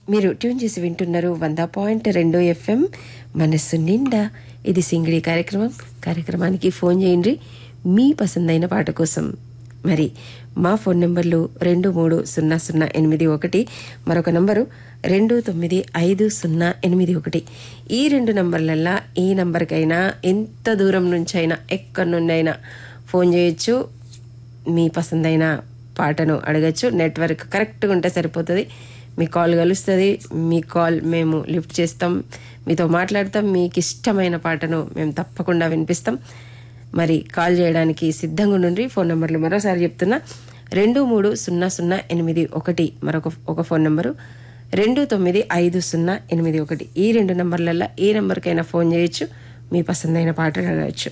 మీరు ట్యూన్ చేసి వింటున్నారు వంద పాయింట్ రెండు ఎఫ్ఎం మనస్సు నిండా ఇది సింగిడి కార్యక్రమం కార్యక్రమానికి ఫోన్ చేయండి మీ పసందైన పాట కోసం మరి మా ఫోన్ నెంబర్లు రెండు మూడు సున్నా సున్నా ఎనిమిది ఒకటి మరొక నంబరు రెండు తొమ్మిది ఐదు సున్నా ఎనిమిది ఒకటి ఈ రెండు నంబర్లల్లా ఈ నంబర్కైనా ఎంత దూరం నుంచైనా ఎక్కడి నుండైనా ఫోన్ చేయొచ్చు మీ పసందైన పాటను అడగచ్చు నెట్వర్క్ కరెక్ట్గా ఉంటే సరిపోతుంది మీ కాల్ కలుస్తుంది మీ కాల్ మేము లిఫ్ట్ చేస్తాం మీతో మాట్లాడతాం మీకు ఇష్టమైన పాటను మేము తప్పకుండా వినిపిస్తాం మరి కాల్ చేయడానికి సిద్ధంగా ఉండండి ఫోన్ నెంబర్లు మరోసారి చెప్తున్నా రెండు మూడు సున్నా సున్నా ఎనిమిది ఒకటి మరొక ఒక ఫోన్ నెంబరు రెండు తొమ్మిది ఐదు సున్నా ఎనిమిది ఒకటి ఈ రెండు నెంబర్లలో ఏ నెంబర్కైనా ఫోన్ చేయొచ్చు మీ పసందైన పాటను అడగచ్చు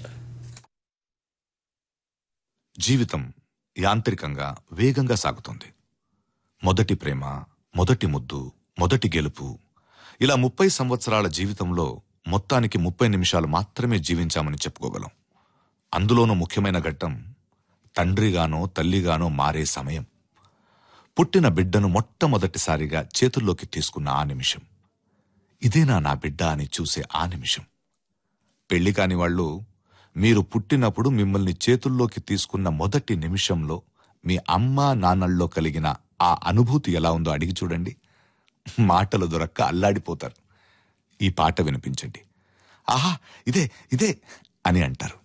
జీవితం యాంత్రికంగా వేగంగా సాగుతుంది మొదటి ప్రేమ మొదటి ముద్దు మొదటి గెలుపు ఇలా ముప్పై సంవత్సరాల జీవితంలో మొత్తానికి ముప్పై నిమిషాలు మాత్రమే జీవించామని చెప్పుకోగలం అందులోనూ ముఖ్యమైన ఘట్టం తండ్రిగానో తల్లిగానో మారే సమయం పుట్టిన బిడ్డను మొట్టమొదటిసారిగా చేతుల్లోకి తీసుకున్న ఆ నిమిషం ఇదేనా నా బిడ్డ అని చూసే ఆ నిమిషం పెళ్లి కాని వాళ్ళు మీరు పుట్టినప్పుడు మిమ్మల్ని చేతుల్లోకి తీసుకున్న మొదటి నిమిషంలో మీ అమ్మా నాన్నల్లో కలిగిన ఆ అనుభూతి ఎలా ఉందో అడిగి చూడండి మాటలు దొరక్క అల్లాడిపోతారు ఈ పాట వినిపించండి ఆహా ఇదే ఇదే అని అంటారు